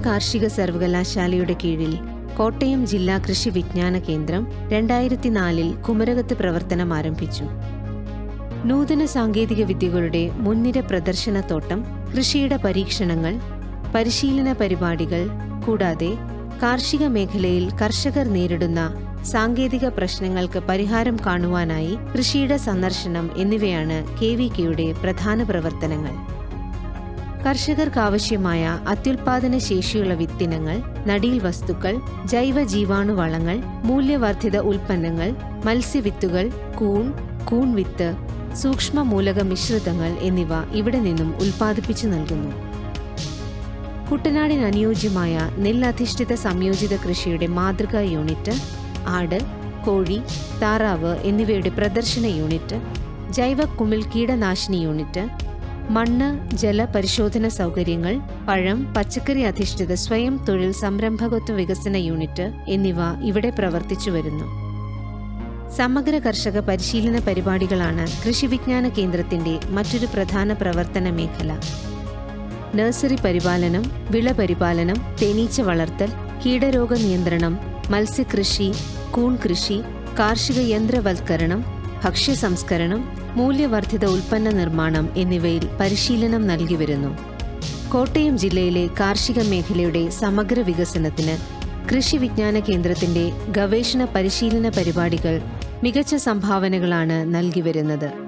കാർഷിക സർവകലാശാലയുടെ കീഴിൽ കോട്ടയം ജില്ലാ കൃഷി വിജ്ഞാന കേന്ദ്രം രണ്ടായിരത്തി നാലിൽ കുമരകത്ത് പ്രവർത്തനം ആരംഭിച്ചു നൂതന സാങ്കേതിക വിദ്യകളുടെ മുൻനിര പ്രദർശനത്തോട്ടം കൃഷിയുടെ പരീക്ഷണങ്ങൾ പരിശീലന പരിപാടികൾ കൂടാതെ കാർഷിക മേഖലയിൽ കർഷകർ നേരിടുന്ന സാങ്കേതിക പ്രശ്നങ്ങൾക്ക് പരിഹാരം കാണുവാനായി കൃഷിയുടെ സന്ദർശനം എന്നിവയാണ് കെ വി കെയുടെ പ്രധാന പ്രവർത്തനങ്ങൾ കർഷകർക്കാവശ്യമായ അത്യുൽപാദന ശേഷിയുള്ള വിത്തിനങ്ങൾ നടീൽ വസ്തുക്കൾ ജൈവ ജീവാണുവളങ്ങൾ മൂല്യവർദ്ധിത ഉൽപ്പന്നങ്ങൾ മത്സ്യവിത്തുകൾ കൂൺ കൂൺ വിത്ത് സൂക്ഷ്മ മൂലക മിശ്രിതങ്ങൾ എന്നിവ ഇവിടെ നിന്നും ഉൽപ്പാദിപ്പിച്ചു നൽകുന്നു കുട്ടനാടിന് അനുയോജ്യമായ നെല്ലധിഷ്ഠിത സംയോജിത കൃഷിയുടെ മാതൃകാ യൂണിറ്റ് ആട് കോഴി താറാവ് എന്നിവയുടെ പ്രദർശന യൂണിറ്റ് ജൈവ കുമിൾ കീടനാശിനി യൂണിറ്റ് മണ്ണ് ജല പരിശോധന സൗകര്യങ്ങൾ പഴം പച്ചക്കറി അധിഷ്ഠിത സ്വയം തൊഴിൽ സംരംഭകത്വ വികസന യൂണിറ്റ് എന്നിവ ഇവിടെ പ്രവർത്തിച്ചു വരുന്നു സമഗ്ര കർഷക പരിശീലന പരിപാടികളാണ് കൃഷി വിജ്ഞാന കേന്ദ്രത്തിന്റെ മറ്റൊരു പ്രധാന പ്രവർത്തന മേഖല നഴ്സറി പരിപാലനം വിള പരിപാലനം തേനീച്ച വളർത്തൽ കീടരോഗ നിയന്ത്രണം മത്സ്യകൃഷി കൂൺ കൃഷി കാർഷിക യന്ത്രവൽക്കരണം ഭക്ഷ്യ സംസ്കരണം മൂല്യവർദ്ധിത ഉൽപ്പന്ന നിർമ്മാണം എന്നിവയിൽ പരിശീലനം നൽകി വരുന്നു കോട്ടയം ജില്ലയിലെ കാർഷിക മേഖലയുടെ സമഗ്ര വികസനത്തിന് കൃഷി വിജ്ഞാന കേന്ദ്രത്തിന്റെ ഗവേഷണ പരിശീലന പരിപാടികൾ മികച്ച സംഭാവനകളാണ് നൽകി വരുന്നത്